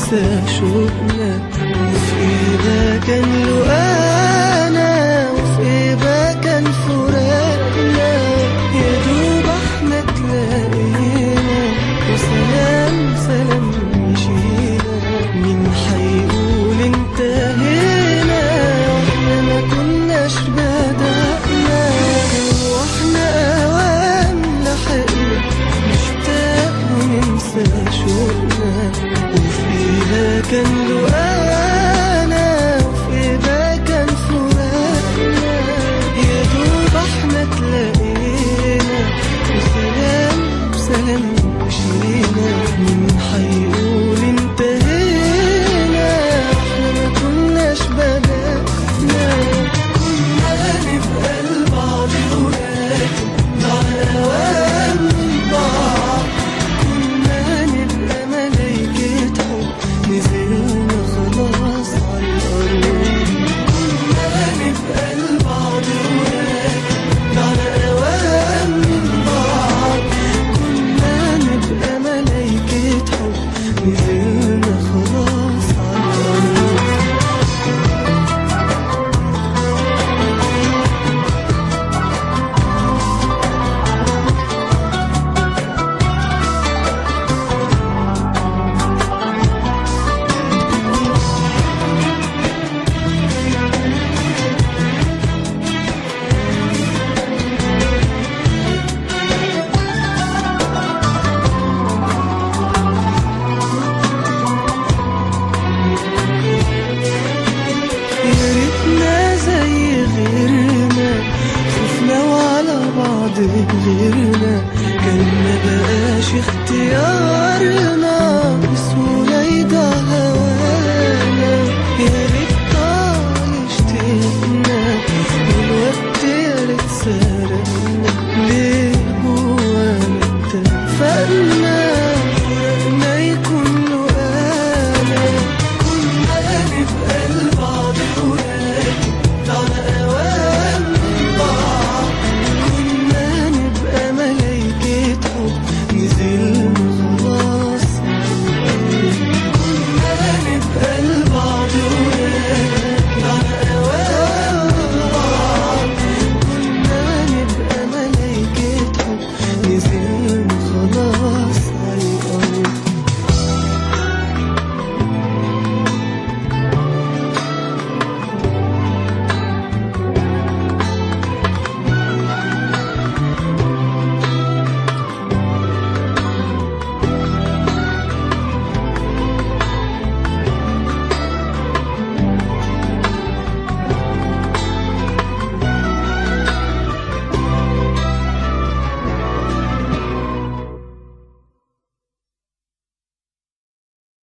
ننسى شوقنا وفي ايه ده كان له انا وفي ايه ده كان فراقنا يا دوب احنا تلاقينا وسلام سلام مشينا مين حيقول انتهينا واحنا ما كناش بدأنا واحنا اوام لحقنا نشتاق وننسى شوقنا وفيها كان له